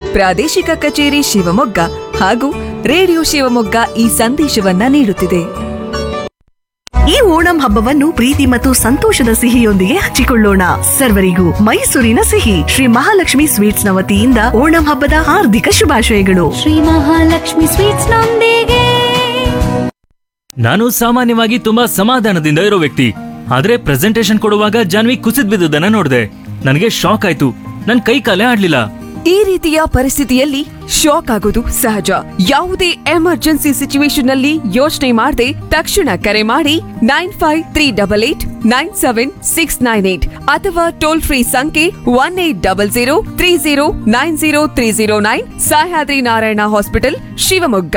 ಪ್ರಾದೇಶಿಕ ಕಚೇರಿ ಶಿವಮೊಗ್ಗ ಹಾಗೂ ರೇಡಿಯೋ ಶಿವಮೊಗ್ಗ ಈ ಸಂದೇಶವನ್ನ ನೀಡುತ್ತಿದೆ ಈ ಓಣಂ ಹಬ್ಬವನ್ನು ಪ್ರೀತಿ ಮತ್ತು ಸಂತೋಷದ ಸಿಹಿಯೊಂದಿಗೆ ಹಂಚಿಕೊಳ್ಳೋಣ ಸರ್ವರಿಗೂ ಮೈಸೂರಿನ ಸಿಹಿ ಶ್ರೀ ಮಹಾಲಕ್ಷ್ಮಿ ಸ್ವೀಟ್ಸ್ ನ ವತಿಯಿಂದ ಓಣಂ ಹಬ್ಬದ ಹಾರ್ದಿಕ ಶುಭಾಶಯಗಳು ಶ್ರೀ ಮಹಾಲಕ್ಷ್ಮಿ ಸ್ವೀಟ್ಸ್ ನೊಂದಿಗೆ ನಾನು ಸಾಮಾನ್ಯವಾಗಿ ತುಂಬಾ ಸಮಾಧಾನದಿಂದ ಇರೋ ವ್ಯಕ್ತಿ ಆದ್ರೆ ಪ್ರೆಸೆಂಟೇಶನ್ ಕೊಡುವಾಗ ಜಾನ್ವಿ ಕುಸಿದ್ ಬಿದ್ದುದನ್ನ ನೋಡಿದೆ ನನಗೆ ಶಾಕ್ ಆಯ್ತು ನನ್ ಕೈ ಕಾಲೇ ಆಡ್ಲಿಲ್ಲ ಈ ರೀತಿಯ ಪರಿಸ್ಥಿತಿಯಲ್ಲಿ ಶಾಕ್ ಆಗೋದು ಸಹಜ ಯಾವುದೇ ಎಮರ್ಜೆನ್ಸಿ ಸಿಚುವೇಶನ್ ನಲ್ಲಿ ಯೋಚನೆ ಮಾಡದೆ ತಕ್ಷಣ ಕರೆ ಮಾಡಿ nine five three double eight nine seven six nine eight ಅಥವಾ ಟೋಲ್ ಫ್ರೀ ಸಂಖ್ಯೆ one eight double zero three zero nine zero three zero nine Sahyadri Narayana hospital Shivamogga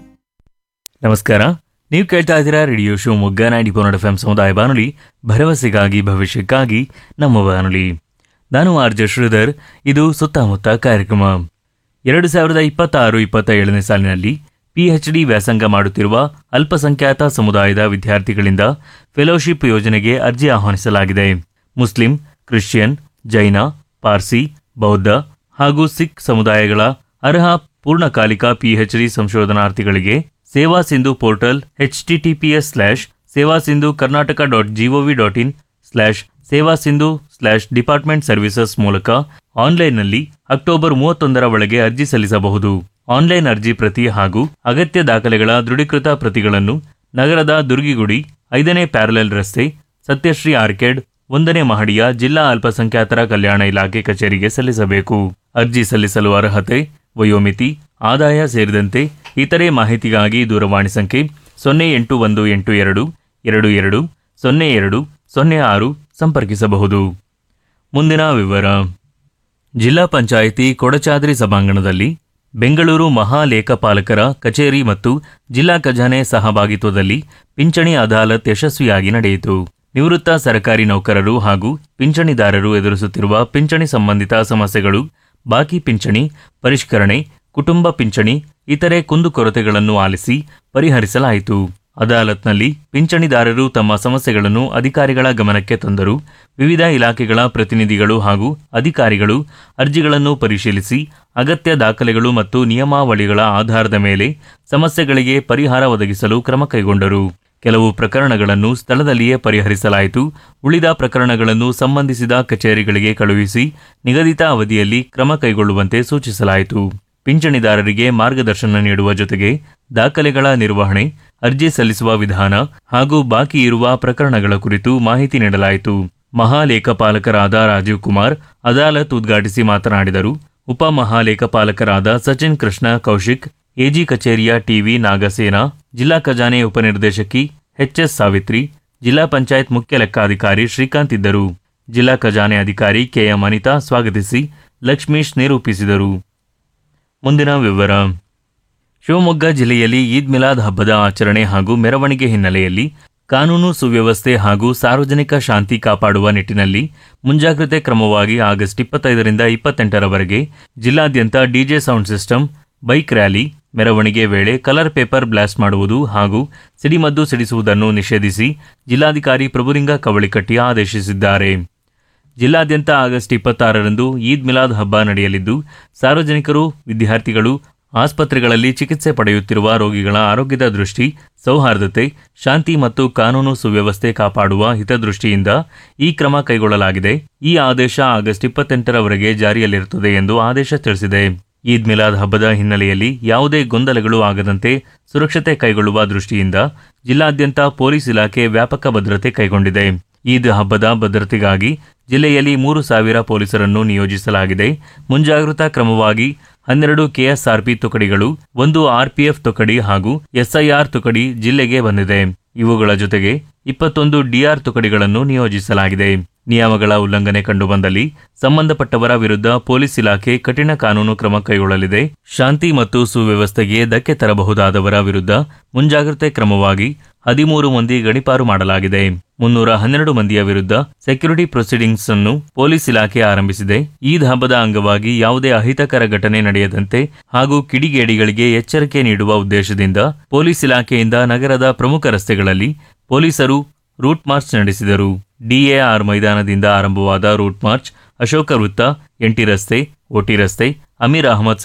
ನಮಸ್ಕಾರ ನೀವು ಕೇಳ್ತಾ ಇದ್ದೀರಾ radio Shivamogga ninety four F M ಸಮುದಾಯ ಬಾನುಲಿ ಭರವಸೆಗಾಗಿ ಭವಿಷ್ಯಕ್ಕಾಗಿ ನಮ್ಮ ಬಾನುಲಿ ನಾನು ಆರ್ ಜೆ ಶ್ರೀಧರ್ ಇದು ಸುತ್ತಮುತ್ತ ಕಾರ್ಯಕ್ರಮ ಎರಡು ಸಾವಿರದ ಇಪ್ಪತ್ತಾರು ಇಪ್ಪತ್ತ ಏಳನೇ ಸಾಲಿನಲ್ಲಿ ಪಿಎಚ್ಡಿ ವ್ಯಾಸಂಗ ಮಾಡುತ್ತಿರುವ ಅಲ್ಪಸಂಖ್ಯಾತ ಸಮುದಾಯದ ವಿದ್ಯಾರ್ಥಿಗಳಿಂದ ಫೆಲೋಶಿಪ್ ಯೋಜನೆಗೆ ಅರ್ಜಿ ಆಹ್ವಾನಿಸಲಾಗಿದೆ ಮುಸ್ಲಿಂ ಕ್ರಿಶ್ಚಿಯನ್ ಜೈನ ಪಾರ್ಸಿ ಬೌದ್ಧ ಹಾಗೂ ಸಿಖ್ ಸಮುದಾಯಗಳ ಅರ್ಹ ಪೂರ್ಣಕಾಲಿಕ ಪಿಎಚ್ಡಿ ಸಂಶೋಧನಾರ್ಥಿಗಳಿಗೆ ಸೇವಾ Sindhu portal HTTPS slash Seva Sindhu Karnataka dot GOV dot in slash Seva Sindhu slash department services ಮೂಲಕ ಆನ್ಲೈನ್ನಲ್ಲಿ ಅಕ್ಟೋಬರ್ ಮೂವತ್ತೊಂದರ ಒಳಗೆ ಅರ್ಜಿ ಸಲ್ಲಿಸಬಹುದು ಆನ್ಲೈನ್ ಅರ್ಜಿ ಪ್ರತಿ ಹಾಗೂ ಅಗತ್ಯ ದಾಖಲೆಗಳ ದೃಢೀಕೃತ ಪ್ರತಿಗಳನ್ನು ನಗರದ ದುರ್ಗಿಗುಡಿ ಐದನೇ ಪ್ಯಾರಲೆಲ್ ರಸ್ತೆ ಸತ್ಯಶ್ರೀ ಆರ್ಕೇಡ್ ಒಂದನೇ ಮಹಡಿಯ ಜಿಲ್ಲಾ ಅಲ್ಪಸಂಖ್ಯಾತರ ಕಲ್ಯಾಣ ಇಲಾಖೆ ಕಚೇರಿಗೆ ಸಲ್ಲಿಸಬೇಕು ಅರ್ಜಿ ಸಲ್ಲಿಸಲು ಅರ್ಹತೆ ವಯೋಮಿತಿ ಆದಾಯ ಸೇರಿದಂತೆ ಇತರೆ ಮಾಹಿತಿಗಾಗಿ ದೂರವಾಣಿ ಸಂಖ್ಯೆ ಸೊನ್ನೆ ಎಂಟು ಒಂದು ಎಂಟು ಎರಡು ಎರಡು ಎರಡು ಸೊನ್ನೆ ಎರಡು ಸೊನ್ನೆ ಆರು ಸಂಪರ್ಕಿಸಬಹುದು ಮುಂದಿನ ವಿವರ ಜಿಲ್ಲಾ ಪಂಚಾಯಿತಿ ಕೊಡಚಾದ್ರಿ ಸಭಾಂಗಣದಲ್ಲಿ ಬೆಂಗಳೂರು ಮಹಾಲೇಖಪಾಲಕರ ಕಚೇರಿ ಮತ್ತು ಜಿಲ್ಲಾ ಖಜಾನೆ ಸಹಭಾಗಿತ್ವದಲ್ಲಿ ಪಿಂಚಣಿ ಅದಾಲತ್ ಯಶಸ್ವಿಯಾಗಿ ನಡೆಯಿತು ನಿವೃತ್ತ ಸರ್ಕಾರಿ ನೌಕರರು ಹಾಗೂ ಪಿಂಚಣಿದಾರರು ಎದುರಿಸುತ್ತಿರುವ ಪಿಂಚಣಿ ಸಂಬಂಧಿತ ಸಮಸ್ಯೆಗಳು ಬಾಕಿ ಪಿಂಚಣಿ ಪರಿಷ್ಕರಣೆ ಕುಟುಂಬ ಪಿಂಚಣಿ ಇತರೆ ಕುಂದುಕೊರತೆಗಳನ್ನು ಆಲಿಸಿ ಪರಿಹರಿಸಲಾಯಿತು ಅದಾಲತ್ನಲ್ಲಿ ಪಿಂಚಣಿದಾರರು ತಮ್ಮ ಸಮಸ್ಯೆಗಳನ್ನು ಅಧಿಕಾರಿಗಳ ಗಮನಕ್ಕೆ ತಂದರು ವಿವಿಧ ಇಲಾಖೆಗಳ ಪ್ರತಿನಿಧಿಗಳು ಹಾಗೂ ಅಧಿಕಾರಿಗಳು ಅರ್ಜಿಗಳನ್ನು ಪರಿಶೀಲಿಸಿ ಅಗತ್ಯ ದಾಖಲೆಗಳು ಮತ್ತು ನಿಯಮಾವಳಿಗಳ ಆಧಾರದ ಮೇಲೆ ಸಮಸ್ಯೆಗಳಿಗೆ ಪರಿಹಾರ ಒದಗಿಸಲು ಕ್ರಮ ಕೈಗೊಂಡರು ಕೆಲವು ಪ್ರಕರಣಗಳನ್ನು ಸ್ಥಳದಲ್ಲಿಯೇ ಪರಿಹರಿಸಲಾಯಿತು ಉಳಿದ ಪ್ರಕರಣಗಳನ್ನು ಸಂಬಂಧಿಸಿದ ಕಚೇರಿಗಳಿಗೆ ಕಳುಹಿಸಿ ನಿಗದಿತ ಅವಧಿಯಲ್ಲಿ ಕ್ರಮ ಕೈಗೊಳ್ಳುವಂತೆ ಸೂಚಿಸಲಾಯಿತು ಪಿಂಚಣಿದಾರರಿಗೆ ಮಾರ್ಗದರ್ಶನ ನೀಡುವ ಜೊತೆಗೆ ದಾಖಲೆಗಳ ನಿರ್ವಹಣೆ ಅರ್ಜಿ ಸಲ್ಲಿಸುವ ವಿಧಾನ ಹಾಗೂ ಬಾಕಿ ಇರುವ ಪ್ರಕರಣಗಳ ಕುರಿತು ಮಾಹಿತಿ ನೀಡಲಾಯಿತು ಮಹಾಲೇಖಪಾಲಕರಾದ ರಾಜೀವ್ ಕುಮಾರ್ ಅದಾಲತ್ ಉದ್ಘಾಟಿಸಿ ಮಾತನಾಡಿದರು ಉಪ ಮಹಾಲೇಖಪಾಲಕರಾದ ಸಚಿನ್ ಕೃಷ್ಣ ಕೌಶಿಕ್ ಎಜಿ ಕಚೇರಿಯ ಟಿವಿ ನಾಗಸೇನಾ ಜಿಲ್ಲಾ ಖಜಾನೆ ಉಪನಿರ್ದೇಶಕಿ ಎಚ್ಎಸ್ ಸಾವಿತ್ರಿ ಜಿಲ್ಲಾ ಪಂಚಾಯತ್ ಮುಖ್ಯ ಲೆಕ್ಕಾಧಿಕಾರಿ ಶ್ರೀಕಾಂತ್ ಇದ್ದರು ಜಿಲ್ಲಾ ಖಜಾನೆ ಅಧಿಕಾರಿ ಕೆಎಂ ಅನಿತಾ ಸ್ವಾಗತಿಸಿ ಲಕ್ಷ್ಮೀಶ್ ನಿರೂಪಿಸಿದರು ಮುಂದಿನ ವಿವರ ಶಿವಮೊಗ್ಗ ಜಿಲ್ಲೆಯಲ್ಲಿ ಈದ್ ಮಿಲಾದ್ ಹಬ್ಬದ ಆಚರಣೆ ಹಾಗೂ ಮೆರವಣಿಗೆ ಹಿನ್ನೆಲೆಯಲ್ಲಿ ಕಾನೂನು ಸುವ್ಯವಸ್ಥೆ ಹಾಗೂ ಸಾರ್ವಜನಿಕ ಶಾಂತಿ ಕಾಪಾಡುವ ನಿಟ್ಟಿನಲ್ಲಿ ಮುಂಜಾಗ್ರತೆ ಕ್ರಮವಾಗಿ ಆಗಸ್ಟ್ ಇಪ್ಪತ್ತೈದರಿಂದ ಇಪ್ಪತ್ತೆಂಟರವರೆಗೆ ಜಿಲ್ಲಾದ್ಯಂತ DJ sound system bike rally ಮೆರವಣಿಗೆ ವೇಳೆ ಕಲರ್ ಪೇಪರ್ ಬ್ಲಾಸ್ಟ್ ಮಾಡುವುದು ಹಾಗೂ ಸಿಡಿಮದ್ದು ಸಿಡಿಸುವುದನ್ನು ನಿಷೇಧಿಸಿ ಜಿಲ್ಲಾಧಿಕಾರಿ ಪ್ರಭುಲಿಂಗ ಕವಳಿಕಟ್ಟಿ ಆದೇಶಿಸಿದ್ದಾರೆ ಜಿಲ್ಲಾದ್ಯಂತ ಆಗಸ್ಟ್ ಇಪ್ಪತ್ತಾರರಂದು ಈದ್ ಮಿಲಾದ್ ಹಬ್ಬ ನಡೆಯಲಿದ್ದು ಸಾರ್ವಜನಿಕರು ವಿದ್ಯಾರ್ಥಿಗಳು ಆಸ್ಪತ್ರೆಗಳಲ್ಲಿ ಚಿಕಿತ್ಸೆ ಪಡೆಯುತ್ತಿರುವ ರೋಗಿಗಳ ಆರೋಗ್ಯದ ದೃಷ್ಟಿ ಸೌಹಾರ್ದತೆ ಶಾಂತಿ ಮತ್ತು ಕಾನೂನು ಸುವ್ಯವಸ್ಥೆ ಕಾಪಾಡುವ ಹಿತದೃಷ್ಟಿಯಿಂದ ಈ ಕ್ರಮ ಕೈಗೊಳ್ಳಲಾಗಿದೆ ಈ ಆದೇಶ ಆಗಸ್ಟ್ ಇಪ್ಪತ್ತೆಂಟರವರೆಗೆ ಜಾರಿಯಲ್ಲಿರುತ್ತದೆ ಎಂದು ಆದೇಶ ತಿಳಿಸಿದೆ ಈದ್ ಮಿಲಾದ್ ಹಬ್ಬದ ಹಿನ್ನೆಲೆಯಲ್ಲಿ ಯಾವುದೇ ಗೊಂದಲಗಳು ಆಗದಂತೆ ಸುರಕ್ಷತೆ ಕೈಗೊಳ್ಳುವ ದೃಷ್ಟಿಯಿಂದ ಜಿಲ್ಲಾದ್ಯಂತ ಪೊಲೀಸ್ ಇಲಾಖೆ ವ್ಯಾಪಕ ಭದ್ರತೆ ಕೈಗೊಂಡಿದೆ ಈದ್ ಹಬ್ಬದ ಭದ್ರತೆಗಾಗಿ ಜಿಲ್ಲೆಯಲ್ಲಿ ಮೂರು ಸಾವಿರ ಪೊಲೀಸರನ್ನು ನಿಯೋಜಿಸಲಾಗಿದೆ ಮುಂಜಾಗ್ರತಾ ಕ್ರಮವಾಗಿ ಹನ್ನೆರಡು ಕೆಎಸ್ಆರ್ಪಿ ತುಕಡಿಗಳು ಒಂದು ಆರ್ಪಿಎಫ್ ತುಕಡಿ ಹಾಗೂ ಎಸ್ಐಆರ್ ತುಕಡಿ ಜಿಲ್ಲೆಗೆ ಬಂದಿದೆ ಇವುಗಳ ಜೊತೆಗೆ ಇಪ್ಪತ್ತೊಂದು ಡಿಆರ್ ತುಕಡಿಗಳನ್ನು ನಿಯೋಜಿಸಲಾಗಿದೆ ನಿಯಮಗಳ ಉಲ್ಲಂಘನೆ ಕಂಡುಬಂದಲ್ಲಿ ಸಂಬಂಧಪಟ್ಟವರ ವಿರುದ್ಧ ಪೊಲೀಸ್ ಇಲಾಖೆ ಕಠಿಣ ಕಾನೂನು ಕ್ರಮ ಕೈಗೊಳ್ಳಲಿದೆ ಶಾಂತಿ ಮತ್ತು ಸುವ್ಯವಸ್ಥೆಗೆ ಧಕ್ಕೆ ತರಬಹುದಾದವರ ವಿರುದ್ಧ ಮುಂಜಾಗ್ರತೆ ಕ್ರಮವಾಗಿ ಹದಿಮೂರು ಮಂದಿ ಗಡಿಪಾರು ಮಾಡಲಾಗಿದೆ ಮುನ್ನೂರ ಹನ್ನೆರಡು ಮಂದಿಯ ವಿರುದ್ಧ ಸೆಕ್ಯೂರಿಟಿ ಪ್ರೊಸೀಡಿಂಗ್ಸ್ ಅನ್ನು ಪೊಲೀಸ್ ಇಲಾಖೆ ಆರಂಭಿಸಿದೆ ಈದ್ ಹಬ್ಬದ ಅಂಗವಾಗಿ ಯಾವುದೇ ಅಹಿತಕರ ಘಟನೆ ನಡೆಯದಂತೆ ಹಾಗೂ ಕಿಡಿಗೇಡಿಗಳಿಗೆ ಎಚ್ಚರಿಕೆ ನೀಡುವ ಉದ್ದೇಶದಿಂದ ಪೊಲೀಸ್ ಇಲಾಖೆಯಿಂದ ನಗರದ ಪ್ರಮುಖ ರಸ್ತೆಗಳಲ್ಲಿ ಪೊಲೀಸರು ರೂಟ್ ಮಾರ್ಚ್ ನಡೆಸಿದರು ಡಿಎಆರ್ ಮೈದಾನದಿಂದ ಆರಂಭವಾದ ರೂಟ್ ಮಾರ್ಚ್ ಅಶೋಕ ವೃತ್ತ ಎಂಟಿ ರಸ್ತೆ ಓಟಿ ರಸ್ತೆ ಅಮೀರ್ ಅಹಮದ್